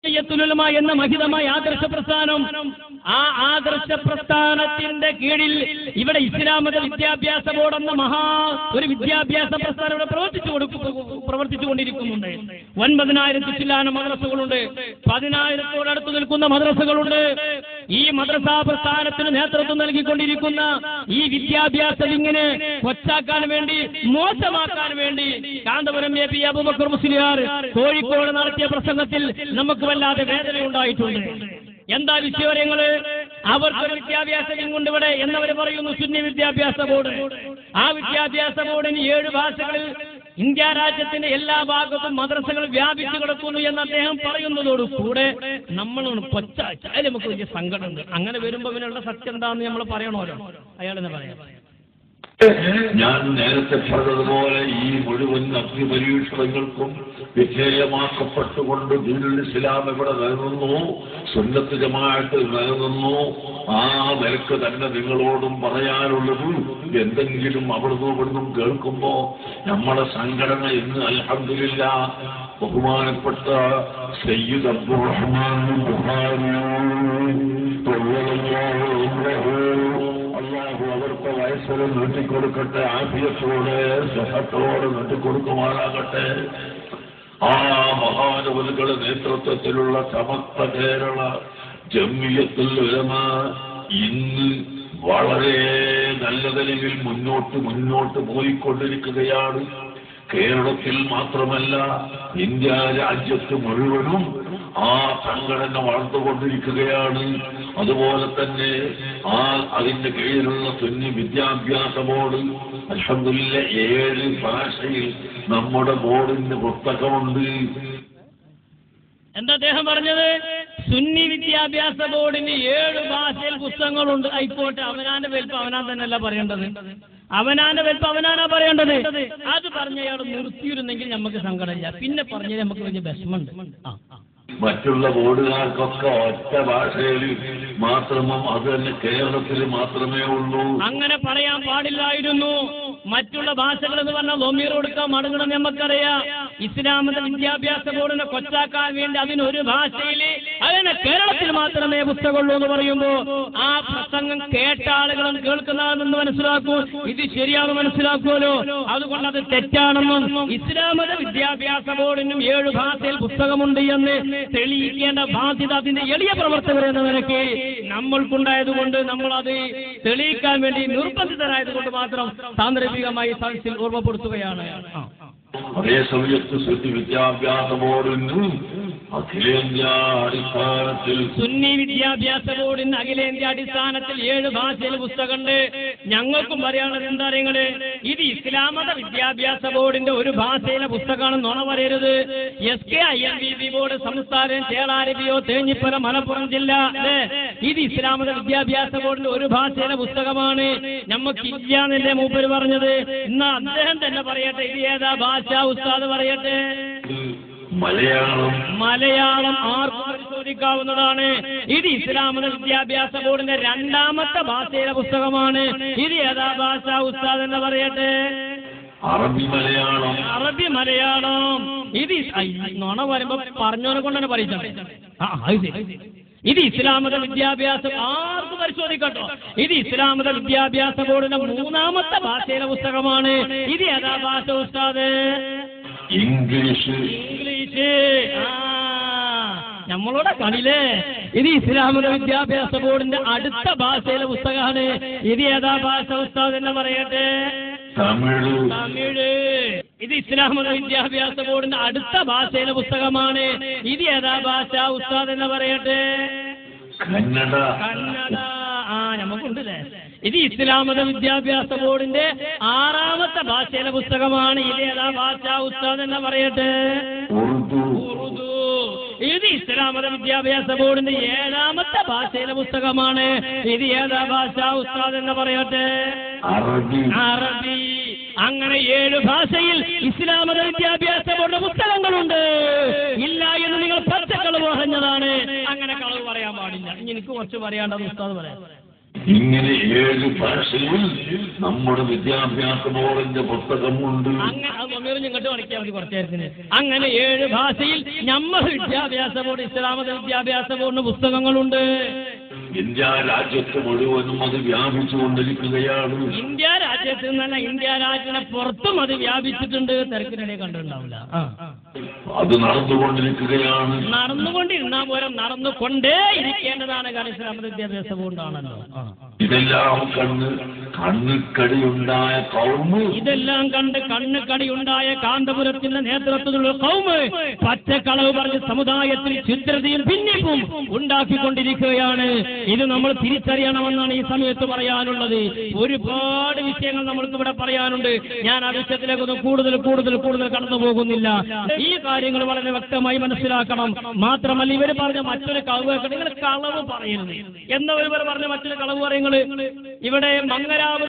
ജംഇയ്യത്തുൽ എന്ന മഹിതമായ ആദർശ പ്രസ്ഥാനം ആ ആദർശ പ്രസ്ഥാനത്തിന്റെ കീഴിൽ ഇവിടെ ഇസ്ലാം മത വിദ്യാഭ്യാസ ബോർഡ് എന്ന മഹാ ഒരു വിദ്യാഭ്യാസ പ്രസ്ഥാനം ഇവിടെ പ്രവർത്തിച്ചു കൊടുക്കു പ്രവർത്തിച്ചുകൊണ്ടിരിക്കുന്നുണ്ട് ഒൻപതിനായിരത്തി ചില്ലാന മദ്രസകളുണ്ട് പതിനായിരത്തോടടുത്ത് നിൽക്കുന്ന മദ്രസകളുണ്ട് ഈ മദ്രസാ പ്രസ്ഥാനത്തിന് നേതൃത്വം നൽകിക്കൊണ്ടിരിക്കുന്ന ഈ വിദ്യാഭ്യാസ വിങ്ങിന് കൊച്ചാക്കാൻ വേണ്ടി മോശമാക്കാൻ വേണ്ടി കാന്തപുരം എ പി അബുബക്കർ മുസ്ലിയാർ കോഴിക്കോട് നടത്തിയ പ്രസംഗത്തിൽ നമുക്ക് വല്ലാതെ വേദനയുണ്ടായിട്ടുണ്ട് എന്താ വിഷയങ്ങള് അവർക്കൊരു വിദ്യാഭ്യാസ വിങ്ങുണ്ട് ഇവിടെ എന്നവർ പറയുന്നു സുന്നി വിദ്യാഭ്യാസ ബോർഡ് ആ വിദ്യാഭ്യാസ ബോർഡിന് ഏഴ് ഭാഷകളിൽ ഇന്ത്യ രാജ്യത്തിന്റെ എല്ലാ ഭാഗത്തും മദ്രസകൾ വ്യാപിച്ചു കിടക്കുന്നു എന്ന് അദ്ദേഹം പറയുന്നതോട് കൂടെ നമ്മൾ പൊച്ചാച്ചാൽ നമുക്ക് വലിയ സങ്കടമുണ്ട് അങ്ങനെ വരുമ്പോ ഇവനുള്ള സത്യം എന്താണെന്ന് നമ്മൾ പറയണമല്ലോ അയാൾ തന്നെ പറയാം ഞാൻ നേരത്തെ പറഞ്ഞതുപോലെ ഈ മുഴുവൻ അഗ്നിപരീക്ഷണങ്ങൾക്കും വിധേയമാക്കപ്പെട്ടുകൊണ്ട് ദീനുൽ ഇസ്ലാം ഇവിടെ നിലനിന്നു സുന്നത്ത് ജമാഅത്ത് നിലനിന്നു ആ നിലക്ക് തന്നെ നിങ്ങളോടും പറയാനുള്ളത് എന്തെങ്കിലും അവിടുന്ന് ഇവിടുന്നും കേൾക്കുമ്പോ നമ്മളെ സംഘടന ഇന്ന് അൽഹംദുലില്ല ബഹുമാനപ്പെട്ട സയ്യിദ് അബ്ദുറഹ്മാൻ ബുഹാരി അള്ളാഹു അവർക്ക് വയസ്സിൽ നീട്ടിക്കൊടുക്കട്ടെ ആഫിയത്തോടെ സഹത്തോടെ നീട്ടിക്കൊടുക്കുമാറാകട്ടെ ആ മഹാനവലുകളുടെ നേതൃത്വത്തിലുള്ള സമസ്ത കേരള ജമ്മിയത്തിൽ ഉലമ ഇന്ന് വളരെ നല്ല നിലയിൽ മുന്നോട്ട് മുന്നോട്ട് പോയിക്കൊണ്ടിരിക്കുകയാണ് കേരളത്തിൽ മാത്രമല്ല ഇന്ത്യ രാജ്യത്ത് മുഴുവനും ആ സംഘടന വളർന്നുകൊണ്ടിരിക്കുകയാണ് അതുപോലെ തന്നെ ആ അതിന്റെ കീഴിലുള്ള സുന്നി വിദ്യാഭ്യാസ ബോർഡ് അൽഹംദുലില്ല ഏഴ് ഭാഷയിൽ നമ്മുടെ ബോർഡിന്റെ പുസ്തകമുണ്ട് എന്താ അദ്ദേഹം പറഞ്ഞത് സുന്നി വിദ്യാഭ്യാസ ബോർഡിന് ഏഴ് ഭാഷയിൽ പുസ്തകങ്ങളുണ്ട് ആയിക്കോട്ടെ അവനാന്റെ വലിപ്പം അവനാൻ തന്നെയല്ല പറയേണ്ടത് അവനാന്റെ വലിപ്പം അവനാനാ പറയേണ്ടത് അത് പറഞ്ഞ അയാൾ നിർത്തിയിരുന്നെങ്കിൽ നമുക്ക് സങ്കടമില്ല പിന്നെ പറഞ്ഞത് നമുക്ക് വലിയ വിഷമമുണ്ട് ആ ആ. മറ്റുള്ള ബോർഡുകാർക്കൊക്കെ ഒറ്റ ഭാഷയിൽ മാത്രമം അത് തന്നെ കേരളത്തിൽ മാത്രമേ ഉള്ളൂ അങ്ങനെ പറയാൻ പാടില്ലായിരുന്നു മറ്റുള്ള ഭാഷകൾ എന്ന് പറഞ്ഞാൽ ലൊമീർ കൊടുക്കാൻ മടങ്ങണം നമുക്കറിയാം ഇസ്ലാമിന്റെ വിദ്യാഭ്യാസ ബോർഡിനെ കൊച്ചാക്കാൻ വേണ്ടി അതിനൊരു ഭാഷയിൽ അതിനെ കേരളത്തിൽ മാത്രമേ പുസ്തകമുള്ളൂ എന്ന് പറയുമ്പോ ആ പ്രസംഗം കേട്ട ആളുകളും കേൾക്കുന്നതാണെന്ന് മനസ്സിലാക്കൂ ഇത് ശരിയാണെന്ന് മനസ്സിലാക്കുമല്ലോ അതുകൊണ്ട് അത് തെറ്റാണെന്നും ഇസ്ലാമത വിദ്യാഭ്യാസ ബോർഡിനും ഏഴ് ഭാഷയിൽ പുസ്തകമുണ്ട് എന്ന് തെളിയിക്കേണ്ട ബാധ്യത അതിന്റെ എളിയ പ്രവർത്തകർ എന്ന നിലയ്ക്ക് നമ്മൾക്കുണ്ടായതുകൊണ്ട് നമ്മൾ അത് തെളിയിക്കാൻ വേണ്ടി നിർബന്ധിതരായതുകൊണ്ട് മാത്രം സാന്ദർഭികമായി സദസ്സിൽ ഓർമ്മപ്പെടുത്തുകയാണ് ആ, ആ. അതേ സമയത്ത് സുന്നി വിദ്യാഭ്യാസ ബോർഡിന് അഖിലേന്ത്യാ അടിസ്ഥാനത്തിൽ സുന്നി വിദ്യാഭ്യാസ ബോർഡിന് അഖിലേന്ത്യ അടിസ്ഥാനത്തിൽ ഏഴ് ഭാഷയിൽ പുസ്തകമുണ്ട് ഞങ്ങൾക്കും പറയാനുള്ളത് എന്താ നിങ്ങള് ഇത് ഇസ്ലാമത വിദ്യാഭ്യാസ ബോർഡിന്റെ ഒരു ഭാഷയിലെ പുസ്തകമാണ് നുണ പറയരുത് S K I M B B board സംസ്ഥാനം ചേളാരബിയോ തേഞ്ഞിപ്പുര മലപ്പുറം ജില്ല അല്ലേ ഇത് ഇസ്ലാമത വിദ്യാഭ്യാസ ബോർഡിന്റെ ഒരു ഭാഷയിലെ പുസ്തകമാണ് നമുക്ക് ഇല്ലാന്നല്ലേ മൂപ്പര് പറഞ്ഞത് എന്നാ അദ്ദേഹം തന്നെ പറയട്ടെ ഇത് ഏതാ ഭാഷ ഉസ്താദ് പറയട്ടെ മലയാളം മലയാളം ആർക്കും പരിശോധിക്കാവുന്നതാണ് ഇത് ഇസ്ലാമിക വിദ്യാഭ്യാസ ബോർഡിന്റെ രണ്ടാമത്തെ ഭാഷയിലെ പുസ്തകമാണ് ഇത് ഏതാ ഭാഷ ഉസ്താദ് എന്ന് പറയട്ടെ അറബി മലയാളം അറബി മലയാളം ഇത് ഇസ്- ഐ, നുണ വരുമ്പോ പറഞ്ഞവനെ കൊണ്ട് തന്നെ പറയിച്ചോട്ടെ ആ അത് ശരി ഇത് ഇസ്ലാമിക വിദ്യാഭ്യാസം ആർക്കും പരിശോധിക്കട്ടോ ഇത് ഇസ്ലാമിക വിദ്യാഭ്യാസ ബോർഡിന്റെ മൂന്നാമത്തെ ഭാഷയിലെ പുസ്തകമാണ് ഇത് ഏതാ ഭാഷ ഉസ്താദ് ഇംഗ്ലീഷ് ഇംഗ്ലീഷ് ആ നമ്മളോടെ കളിയില്ലേ ഇത് ഇസ്ലാമിക വിദ്യാഭ്യാസ ബോർഡിന്റെ അടുത്ത ഭാഷയിലെ പുസ്തകമാണ് ഇത് ഏതാ ഭാഷ ഉസ്താദ് എന്ന് പറയട്ടെ തമിഴ് തമിഴ് ഇത് ഇസ്ലാമിക വിദ്യാഭ്യാസ ബോർഡിന്റെ അടുത്ത ഭാഷയിലെ പുസ്തകമാണ് ഇത് ഏതാ ഭാഷ ഉസ്താദ് എന്ന് പറയട്ടെ കന്നഡ കന്നഡ ആ നമുക്കുണ്ടല്ലേ ഇത് ഇസ്ലാമിക വിദ്യാഭ്യാസ ബോർഡിന്റെ ആറാമത്തെ ഭാഷയിലെ പുസ്തകമാണ് ഇത് ഏതാ ഭാഷ ഉസ്താദ് എന്ന് പറയട്ടെ ഉറുദു ഉറുദു ഇത് ഇസ്ലാമത വിദ്യാഭ്യാസ ബോർഡിന്റെ ഏഴാമത്തെ ഭാഷയിലെ പുസ്തകമാണ് ഇത് ഏതാ ഭാഷ ഉസ്താദ് എന്ന് പറയട്ടെ അറബി അറബി അങ്ങനെ ഏഴ് ഭാഷയിൽ ഇസ്ലാമത വിദ്യാഭ്യാസ ബോർഡിന്റെ പുസ്തകങ്ങളുണ്ട് ഇല്ല എന്ന് നിങ്ങൾ പച്ചക്കളവ് പറഞ്ഞതാണ് അങ്ങനെ കളവ് പറയാൻ പാടില്ല ഇനി എനിക്ക് കുറച്ച് പറയാണ്ടത് ഉസ്താദ് പറയാം ഇങ്ങനെ ഏഴ് ഭാഷയിൽ നമ്മുടെ വിദ്യാഭ്യാസ ബോർഡിന്റെ പുസ്തകമുണ്ട് അങ്ങനെ അത് മമ്മീറും ഇങ്ങോട്ട് മണിക്കാൻ മതി കുറച്ചു നേരത്തിന് അങ്ങനെ ഏഴ് ഭാഷയിൽ നമ്മൾ വിദ്യാഭ്യാസ ബോർഡ് ഇസ്ലാമത വിദ്യാഭ്യാസ ബോർഡിന് പുസ്തകങ്ങളുണ്ട് ഇന്ത്യ രാജ്യത്ത് മുഴുവനും അത് വ്യാപിച്ചുകൊണ്ടിരിക്കുകയാണ് ഇന്ത്യ രാജ്യത്ത് നിന്നല്ല ഇന്ത്യ രാജ്യത്തിന് പുറത്തും അത് വ്യാപിച്ചിട്ടുണ്ട് തിരക്കിനിടെ കണ്ടിട്ടുണ്ടാവില്ല ആ. അത് നടന്നുകൊണ്ടിരിക്കുകയാണ് നടന്നുകൊണ്ടിരുന്നാ പോരം നടന്നുകൊണ്ടേ ഇരിക്കേണ്ടതാണ് കാരണം ഇസ്ലാമത വിദ്യാഭ്യാസ ബോർഡാണല്ലോ ആ. ഇതെല്ലാം കണ്ട് കണ്ണുക്കടിയുണ്ടായ കൗമ് ഇതെല്ലാം കണ്ട് കണ്ണ് കടിയുണ്ടായ കാന്തപുരത്തിന്റെ നേതൃത്വത്തിലുള്ള കൗമ് പച്ചക്കളവ് പറഞ്ഞ് സമുദായത്തിൽ ചിത്രതയും ഭിന്നിപ്പും ഉണ്ടാക്കിക്കൊണ്ടിരിക്കുകയാണ് ഇത് നമ്മൾ തിരിച്ചറിയണമെന്നാണ് ഈ സമയത്ത് പറയാനുള്ളത് ഒരുപാട് വിഷയങ്ങൾ നമ്മൾക്ക് ഇവിടെ പറയാനുണ്ട് ഞാൻ ആ വിഷയത്തിലേക്കൊന്നും കൂടുതൽ കൂടുതൽ കൂടുതൽ കടന്നു പോകുന്നില്ല ഈ കാര്യങ്ങൾ വളരെ വ്യക്തമായി മനസ്സിലാക്കണം മാത്രമല്ല ഇവർ പറഞ്ഞ മറ്റൊരു കളവ് കേൾക്കണം നിങ്ങൾ കളവ് പറയരുത് എന്നവർ പറഞ്ഞ മറ്റൊരു കളവ് പറയുന്നത് ഇവിടെ മംഗലാപുരം